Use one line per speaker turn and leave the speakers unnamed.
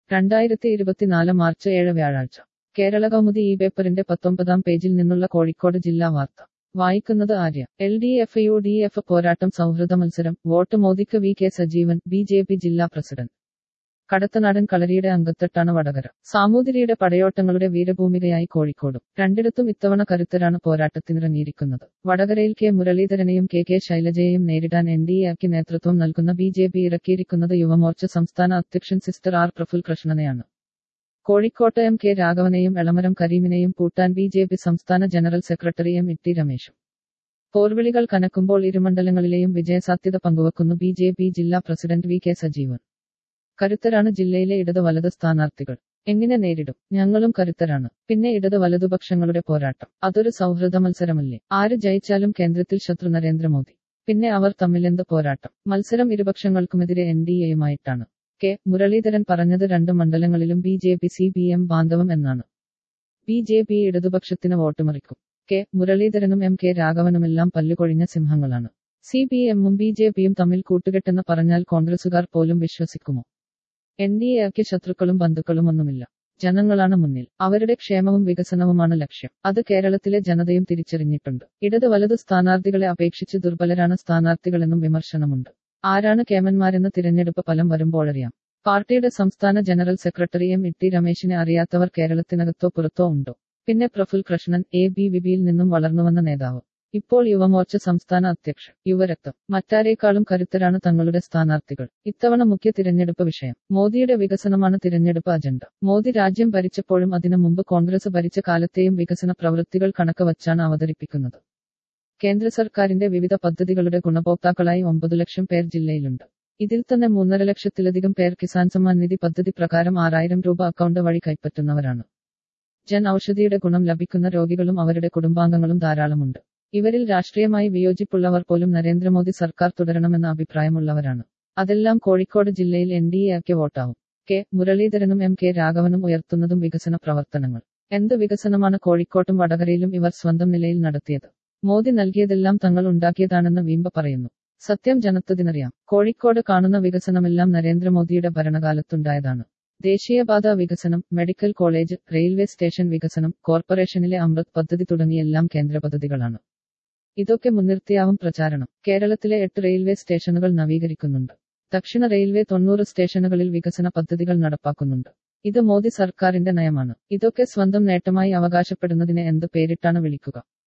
രണ്ടായിരത്തി ഇരുപത്തിനാല് മാർച്ച് ഏഴ് വ്യാഴാഴ്ച കേരള കൗമുദി ഈ പേപ്പറിന്റെ പത്തൊമ്പതാം പേജിൽ നിന്നുള്ള കോഴിക്കോട് ജില്ലാ വാർത്ത വായിക്കുന്നത് Arya L D F U D F പോരാട്ടം സൗഹൃദ മത്സരം വോട്ട് മോദിക്ക് V K Sajeevan B J P ജില്ലാ പ്രസിഡന്റ് കടത്തനാടൻ കളരിയുടെ അംഗത്തെട്ടാണ് വടകര സാമൂതിരിയുടെ പടയോട്ടങ്ങളുടെ വീരഭൂമികയായി കോഴിക്കോടും രണ്ടിടത്തും ഇത്തവണ കരുത്തരാണ് പോരാട്ടത്തിനിറങ്ങിയിരിക്കുന്നത് വടകരയിൽ കെ മുരളീധരനെയും കെ കെ ശൈലജയെയും നേരിടാൻ എൻ ഡി എക്ക് നേതൃത്വം നൽകുന്ന ബി ജെ പി ഇറക്കിയിരിക്കുന്നത് യുവമോർച്ച സംസ്ഥാന അധ്യക്ഷൻ സിസ്റ്റർ ആർ പ്രഫുൽ കൃഷ്ണനെയാണ് കോഴിക്കോട്ട് എം കെ രാഘവനെയും എളമരം കരീമിനെയും പൂട്ടാൻ ബി ജെ പി സംസ്ഥാന ജനറൽ സെക്രട്ടറി എം ഇട്ടി രമേശും പോർവിളികൾ കനക്കുമ്പോൾ ഇരുമണ്ഡലങ്ങളിലെയും വിജയസാധ്യത പങ്കുവെക്കുന്നു ബി ജെ പി ജില്ലാ പ്രസിഡന്റ് വി കെ സജീവൻ കരുത്തരാണ് ജില്ലയിലെ ഇടത് വലത് സ്ഥാനാർത്ഥികൾ എങ്ങനെ നേരിടും ഞങ്ങളും കരുത്തരാണ് പിന്നെ ഇടത് വലതുപക്ഷങ്ങളുടെ പോരാട്ടം അതൊരു സൗഹൃദ മത്സരമല്ലേ ആര് ജയിച്ചാലും കേന്ദ്രത്തിൽ ശത്രു നരേന്ദ്രമോദി പിന്നെ അവർ തമ്മിലെന്ത് പോരാട്ടം മത്സരം ഇരുപക്ഷങ്ങൾക്കുമെതിരെ എൻ ഡി എയുമായിട്ടാണ് കെ മുരളീധരൻ പറഞ്ഞത് രണ്ട് മണ്ഡലങ്ങളിലും B J P C P M ബാന്ധവം എന്നാണ് ബി ജെ പി ഇടതുപക്ഷത്തിന് വോട്ടുമറിക്കും കെ മുരളീധരനും എം കെ രാഘവനുമെല്ലാം പല്ലുകൊഴിഞ്ഞ സിംഹങ്ങളാണ് സി പി എമ്മും ബി ജെ പിയും തമ്മിൽ കൂട്ടുകെട്ടെന്ന് പറഞ്ഞാൽ കോൺഗ്രസുകാർ പോലും വിശ്വസിക്കുമോ എൻ ഡി എക്ക് ശത്രുക്കളും ബന്ധുക്കളും ഒന്നുമില്ല ജനങ്ങളാണ് മുന്നിൽ അവരുടെ ക്ഷേമവും വികസനവുമാണ് ലക്ഷ്യം അത് കേരളത്തിലെ ജനതയും തിരിച്ചറിഞ്ഞിട്ടുണ്ട് ഇടത് വലത് സ്ഥാനാർത്ഥികളെ അപേക്ഷിച്ച് ദുർബലരാണ് സ്ഥാനാർത്ഥികളെന്നും വിമർശനമുണ്ട് ആരാണ് കേമന്മാരെന്ന് തിരഞ്ഞെടുപ്പ് ഫലം വരുമ്പോഴറിയാം പാർട്ടിയുടെ സംസ്ഥാന ജനറൽ സെക്രട്ടറി എം ഇട്ടി രമേശിനെ അറിയാത്തവർ കേരളത്തിനകത്തോ പുറത്തോ ഉണ്ടോ പിന്നെ പ്രഫുൽ കൃഷ്ണൻ എ ബി വിപിയിൽ നിന്നും വളർന്നുവന്ന നേതാവ് ഇപ്പോൾ യുവമോർച്ച സംസ്ഥാന അധ്യക്ഷൻ യുവരക്തം മറ്റാരേക്കാളും കരുത്തരാണ് തങ്ങളുടെ സ്ഥാനാർത്ഥികൾ ഇത്തവണ മുഖ്യ തിരഞ്ഞെടുപ്പ് വിഷയം മോദിയുടെ വികസനമാണ് തിരഞ്ഞെടുപ്പ് അജണ്ട മോദി രാജ്യം ഭരിച്ചപ്പോഴും അതിനു മുമ്പ് കോൺഗ്രസ് ഭരിച്ച കാലത്തെയും വികസന പ്രവൃത്തികൾ കണക്ക് വച്ചാണ് അവതരിപ്പിക്കുന്നത് കേന്ദ്ര സർക്കാരിന്റെ വിവിധ പദ്ധതികളുടെ ഗുണഭോക്താക്കളായി ഒമ്പത് ലക്ഷം പേർ ജില്ലയിലുണ്ട് ഇതിൽ തന്നെ മൂന്നര ലക്ഷത്തിലധികം പേർ കിസാൻ സമ്മാൻ നിധി പദ്ധതി പ്രകാരം ആറായിരം രൂപ അക്കൗണ്ട് വഴി കൈപ്പറ്റുന്നവരാണ് ജൻ ഔഷധിയുടെ ഗുണം ലഭിക്കുന്ന രോഗികളും അവരുടെ കുടുംബാംഗങ്ങളും ധാരാളമുണ്ട് ഇവരിൽ രാഷ്ട്രീയമായി വിയോജിപ്പുള്ളവർ പോലും നരേന്ദ്രമോദി സർക്കാർ തുടരണമെന്ന അഭിപ്രായമുള്ളവരാണ് അതെല്ലാം കോഴിക്കോട് ജില്ലയിൽ എൻ ഡി എക്ക് വോട്ടാവും കെ മുരളീധരനും എം കെ രാഘവനും ഉയർത്തുന്നതും വികസന പ്രവർത്തനങ്ങൾ എന്ത് വികസനമാണ് കോഴിക്കോട്ടും വടകരയിലും ഇവർ സ്വന്തം നിലയിൽ നടത്തിയത് മോദി നൽകിയതെല്ലാം തങ്ങൾ ഉണ്ടാക്കിയതാണെന്ന് വീമ്പ പറയുന്നു സത്യം ജനത്തതിനറിയാം കോഴിക്കോട് കാണുന്ന വികസനമെല്ലാം നരേന്ദ്രമോദിയുടെ ഭരണകാലത്തുണ്ടായതാണ് ദേശീയപാത വികസനം മെഡിക്കൽ കോളേജ് റെയിൽവേ സ്റ്റേഷൻ വികസനം കോർപ്പറേഷനിലെ അമൃത് പദ്ധതി തുടങ്ങിയെല്ലാം കേന്ദ്ര പദ്ധതികളാണ് ഇതൊക്കെ മുൻനിർത്തിയാവും പ്രചാരണം കേരളത്തിലെ എട്ട് റെയിൽവേ സ്റ്റേഷനുകൾ നവീകരിക്കുന്നുണ്ട് ദക്ഷിണ റെയിൽവേ തൊണ്ണൂറ് സ്റ്റേഷനുകളിൽ വികസന പദ്ധതികൾ നടപ്പാക്കുന്നുണ്ട് ഇത് മോദി സർക്കാരിന്റെ നയമാണ് ഇതൊക്കെ സ്വന്തം നേട്ടമായി അവകാശപ്പെടുന്നതിനെ എന്ത് പേരിട്ടാണ് വിളിക്കുക